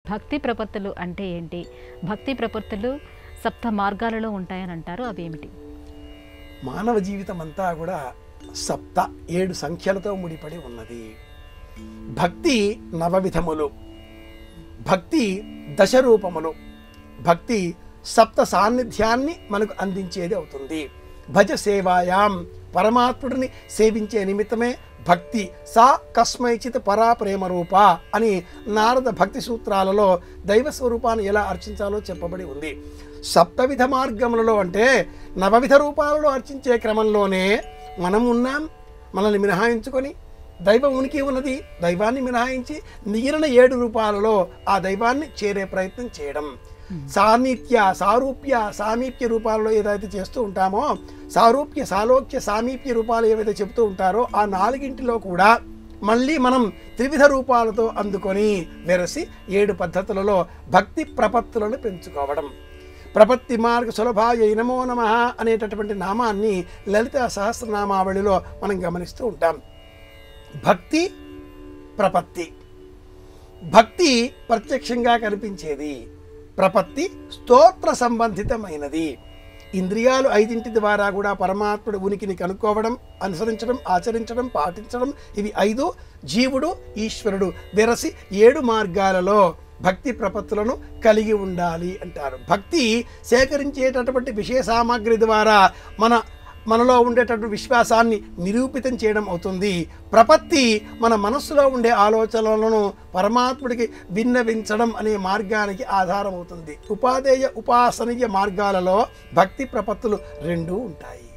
భక్తి ప్రపత్తులు అంటే ఏంటి భక్తి ప్రపత్తులు సప్త మార్గాలలో ఉంటాయని అంటారు అవి ఏమిటి మానవ జీవితం అంతా కూడా సప్త ఏడు సంఖ్యలతో ముడిపడి ఉన్నది భక్తి నవవిధములు భక్తి దశరూపములు భక్తి సప్త సాన్నిధ్యాన్ని మనకు అందించేది అవుతుంది భజ సేవాయాం పరమాత్ముడిని సేవించే నిమిత్తమే భక్తి సా కస్మైచిత్ పరా ప్రేమ రూప అని నారద భక్తి సూత్రాలలో దైవ స్వరూపాన్ని ఎలా అర్చించాలో చెప్పబడి ఉంది సప్తవిధ మార్గములలో అంటే నవవిధ రూపాలలో అర్చించే క్రమంలోనే మనం ఉన్నాం మనల్ని మినహాయించుకొని దైవం ఉనికి ఉన్నది దైవాన్ని మినహాయించి మిగిలిన ఏడు రూపాలలో ఆ దైవాన్ని చేరే ప్రయత్నం చేయడం సాన్నిత్య సారూప్య సామీప్య రూపాలలో ఏదైతే చేస్తూ ఉంటామో సారూప్య సాలోక్య సామీప్య రూపాలు ఏవైతే చెబుతూ ఉంటారో ఆ నాలుగింటిలో కూడా మళ్ళీ మనం త్రివిధ రూపాలతో అందుకొని వెరసి ఏడు పద్ధతులలో భక్తి ప్రపత్తులను పెంచుకోవడం ప్రపత్తి మార్గ సులభాయ నమో నమ అనేటటువంటి నామాన్ని లలిత సహస్రనామావళిలో మనం గమనిస్తూ ఉంటాం భక్తి ప్రపత్తి భక్తి ప్రత్యక్షంగా కనిపించేది ప్రపత్తి స్తోత్ర సంబంధితమైనది ఇంద్రియాలు ఐదింటి ద్వారా కూడా పరమాత్ముడు ఉనికిని కనుక్కోవడం అనుసరించడం ఆచరించడం పాటించడం ఇవి ఐదు జీవుడు ఈశ్వరుడు వెరసి ఏడు మార్గాలలో భక్తి ప్రపత్తులను కలిగి ఉండాలి అంటారు భక్తి సేకరించేటటువంటి విషయ సామాగ్రి ద్వారా మన మనలో ఉండేటటువంటి విశ్వాసాన్ని నిరూపితం చేయడం అవుతుంది ప్రపత్తి మన మనస్సులో ఉండే ఆలోచనలను పరమాత్ముడికి విన్నవించడం అనే మార్గానికి ఆధారం అవుతుంది ఉపాధేయ ఉపాసనీయ మార్గాలలో భక్తి ప్రపత్తులు రెండూ ఉంటాయి